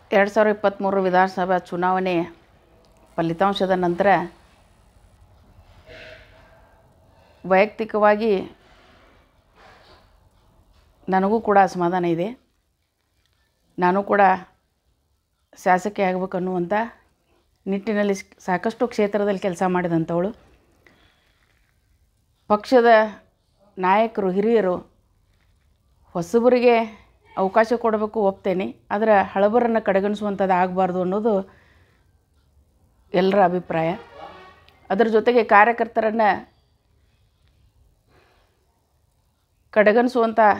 ಎರಡು ಸಾವಿರ ಇಪ್ಪತ್ತ್ಮೂರು ವಿಧಾನಸಭಾ ಚುನಾವಣೆ ಫಲಿತಾಂಶದ ನಂತರ ವೈಯಕ್ತಿಕವಾಗಿ ನನಗೂ ಕೂಡ ಅಸಮಾಧಾನ ಇದೆ ನಾನು ಕೂಡ ಶಾಸಕಿ ಆಗಬೇಕು ಅನ್ನುವಂಥ ನಿಟ್ಟಿನಲ್ಲಿ ಸ್- ಸಾಕಷ್ಟು ಕ್ಷೇತ್ರದಲ್ಲಿ ಕೆಲಸ ಮಾಡಿದಂಥವಳು ಪಕ್ಷದ ನಾಯಕರು ಹಿರಿಯರು ಹೊಸಬರಿಗೆ ಅವಕಾಶ ಕೊಡಬೇಕು ಒಪ್ತೇನೆ ಆದರೆ ಹಳಬರನ್ನು ಕಡೆಗಣಿಸುವಂಥದ್ದು ಆಗಬಾರ್ದು ಅನ್ನೋದು ಎಲ್ಲರ ಅಭಿಪ್ರಾಯ ಅದರ ಜೊತೆಗೆ ಕಾರ್ಯಕರ್ತರನ್ನು ಕಡೆಗಣಿಸುವಂಥ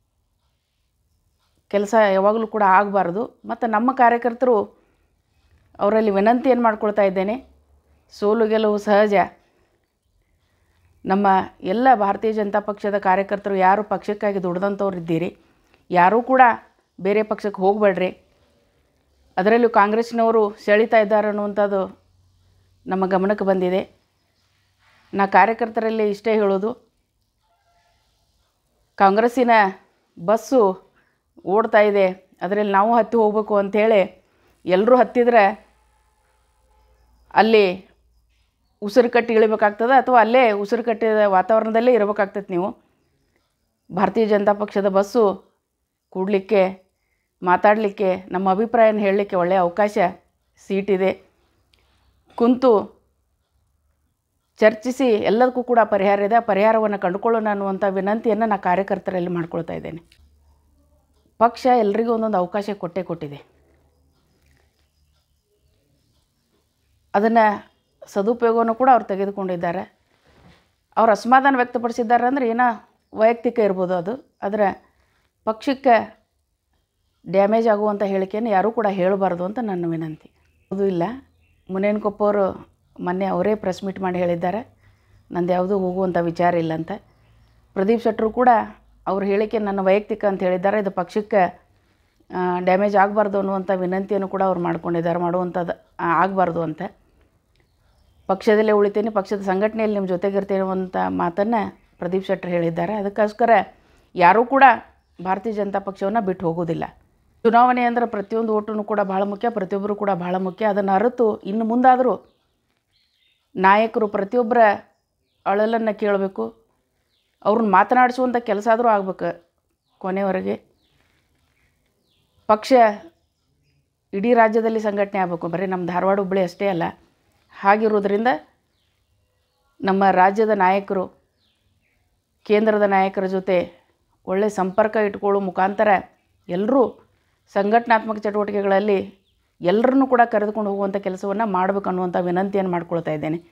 ಕೆಲಸ ಯಾವಾಗಲೂ ಕೂಡ ಆಗಬಾರ್ದು ಮತ್ತು ನಮ್ಮ ಕಾರ್ಯಕರ್ತರು ಅವರಲ್ಲಿ ವಿನಂತಿ ಏನು ಮಾಡ್ಕೊಳ್ತಾ ಇದ್ದೇನೆ ಸೋಲು ಗೆಲುವು ಸಹಜ ನಮ್ಮ ಎಲ್ಲ ಭಾರತೀಯ ಜನತಾ ಪಕ್ಷದ ಕಾರ್ಯಕರ್ತರು ಯಾರು ಪಕ್ಷಕ್ಕಾಗಿ ದುಡ್ದಂಥವ್ರು ಇದ್ದೀರಿ ಯಾರೂ ಕೂಡ ಬೇರೆ ಪಕ್ಷಕ್ಕೆ ಹೋಗಬೇಡ್ರಿ ಅದರಲ್ಲೂ ಕಾಂಗ್ರೆಸ್ನವರು ಸೆಳೀತಾ ಇದ್ದಾರೆ ಅನ್ನುವಂಥದ್ದು ನಮ್ಮ ಗಮನಕ್ಕೆ ಬಂದಿದೆ ನಾ ಕಾರ್ಯಕರ್ತರಲ್ಲಿ ಇಷ್ಟೇ ಹೇಳೋದು ಕಾಂಗ್ರೆಸ್ಸಿನ ಬಸ್ಸು ಓಡ್ತಾ ಇದೆ ಅದರಲ್ಲಿ ನಾವು ಹತ್ತಿ ಹೋಗಬೇಕು ಅಂಥೇಳಿ ಎಲ್ಲರೂ ಹತ್ತಿದ್ರೆ ಅಲ್ಲಿ ಉಸಿರು ಕಟ್ಟಿ ಇಳಿಬೇಕಾಗ್ತದೆ ಅಥವಾ ಅಲ್ಲೇ ಉಸಿರು ಕಟ್ಟಿದ ವಾತಾವರಣದಲ್ಲೇ ಇರಬೇಕಾಗ್ತದೆ ನೀವು ಭಾರತೀಯ ಜನತಾ ಪಕ್ಷದ ಬಸ್ಸು ಕೂಡಲಿಕ್ಕೆ ಮಾತಾಡಲಿಕ್ಕೆ ನಮ್ಮ ಅಭಿಪ್ರಾಯನ ಹೇಳಲಿಕ್ಕೆ ಒಳ್ಳೆಯ ಅವಕಾಶ ಸೀಟಿದೆ ಕುಂತು ಚರ್ಚಿಸಿ ಎಲ್ಲದಕ್ಕೂ ಕೂಡ ಪರಿಹಾರ ಇದೆ ಆ ಪರಿಹಾರವನ್ನು ಕಂಡುಕೊಳ್ಳೋಣ ಅನ್ನುವಂಥ ವಿನಂತಿಯನ್ನು ನಾನು ಕಾರ್ಯಕರ್ತರಲ್ಲಿ ಮಾಡ್ಕೊಳ್ತಾ ಇದ್ದೇನೆ ಪಕ್ಷ ಎಲ್ರಿಗೂ ಒಂದೊಂದು ಅವಕಾಶ ಕೊಟ್ಟೇ ಕೊಟ್ಟಿದೆ ಅದನ್ನು ಸದುಪಯೋಗವನ್ನು ಕೂಡ ಅವ್ರು ತೆಗೆದುಕೊಂಡಿದ್ದಾರೆ ಅವ್ರು ಅಸಮಾಧಾನ ವ್ಯಕ್ತಪಡಿಸಿದ್ದಾರೆ ಅಂದರೆ ಏನೋ ವೈಯಕ್ತಿಕ ಇರ್ಬೋದು ಅದು ಆದರೆ ಪಕ್ಷಕ್ಕೆ ಡ್ಯಾಮೇಜ್ ಆಗುವಂಥ ಹೇಳಿಕೆಯನ್ನು ಯಾರೂ ಕೂಡ ಹೇಳಬಾರ್ದು ಅಂತ ನನ್ನ ವಿನಂತಿ ಅದು ಇಲ್ಲ ಮುನೇನಕೊಪ್ಪ ಅವರು ಮೊನ್ನೆ ಅವರೇ ಪ್ರೆಸ್ ಮೀಟ್ ಮಾಡಿ ಹೇಳಿದ್ದಾರೆ ನಂದು ಯಾವುದೂ ಹೋಗುವಂಥ ವಿಚಾರ ಇಲ್ಲ ಅಂತ ಪ್ರದೀಪ್ ಶೆಟ್ಟರು ಕೂಡ ಅವ್ರ ಹೇಳಿಕೆ ನನ್ನ ವೈಯಕ್ತಿಕ ಅಂತ ಹೇಳಿದ್ದಾರೆ ಇದು ಪಕ್ಷಕ್ಕೆ ಡ್ಯಾಮೇಜ್ ಆಗಬಾರ್ದು ಅನ್ನುವಂಥ ವಿನಂತಿಯನ್ನು ಕೂಡ ಅವ್ರು ಮಾಡ್ಕೊಂಡಿದ್ದಾರೆ ಮಾಡುವಂಥದ್ದು ಆಗಬಾರ್ದು ಅಂತ ಪಕ್ಷದಲ್ಲೇ ಉಳಿತೇನೆ ಪಕ್ಷದ ಸಂಘಟನೆಯಲ್ಲಿ ನಿಮ್ಮ ಜೊತೆಗಿರ್ತೇನೆ ಅಂತ ಮಾತನ್ನು ಪ್ರದೀಪ್ ಶೆಟ್ಟರ್ ಹೇಳಿದ್ದಾರೆ ಅದಕ್ಕೋಸ್ಕರ ಯಾರೂ ಕೂಡ ಭಾರತೀಯ ಜನತಾ ಪಕ್ಷವನ್ನು ಬಿಟ್ಟು ಹೋಗೋದಿಲ್ಲ ಚುನಾವಣೆ ಅಂದರೆ ಪ್ರತಿಯೊಂದು ಓಟು ಕೂಡ ಭಾಳ ಮುಖ್ಯ ಪ್ರತಿಯೊಬ್ಬರು ಕೂಡ ಭಾಳ ಮುಖ್ಯ ಅದನ್ನು ಅರಿತು ಇನ್ನು ಮುಂದಾದರೂ ನಾಯಕರು ಪ್ರತಿಯೊಬ್ಬರ ಅಳಲನ್ನು ಕೇಳಬೇಕು ಅವ್ರನ್ನ ಮಾತನಾಡಿಸುವಂಥ ಕೆಲಸ ಆದರೂ ಆಗ್ಬೇಕು ಕೊನೆವರೆಗೆ ಪಕ್ಷ ಇಡೀ ರಾಜ್ಯದಲ್ಲಿ ಸಂಘಟನೆ ಆಗಬೇಕು ಬರೀ ನಮ್ಮ ಧಾರವಾಡ ಹುಬ್ಬಳ್ಳಿ ಅಷ್ಟೇ ಅಲ್ಲ ಹಾಗಿರೋದ್ರಿಂದ ನಮ್ಮ ರಾಜ್ಯದ ನಾಯಕರು ಕೇಂದ್ರದ ನಾಯಕರ ಜೊತೆ ಒಳ್ಳೆಯ ಸಂಪರ್ಕ ಇಟ್ಕೊಳ್ಳೋ ಮುಖಾಂತರ ಎಲ್ಲರೂ ಸಂಘಟನಾತ್ಮಕ ಚಟುವಟಿಕೆಗಳಲ್ಲಿ ಎಲ್ಲರನ್ನೂ ಕೂಡ ಕರೆದುಕೊಂಡು ಹೋಗುವಂಥ ಕೆಲಸವನ್ನು ಮಾಡಬೇಕು ಅನ್ನುವಂಥ ವಿನಂತಿಯನ್ನು ಮಾಡ್ಕೊಳ್ತಾ ಇದ್ದೇನೆ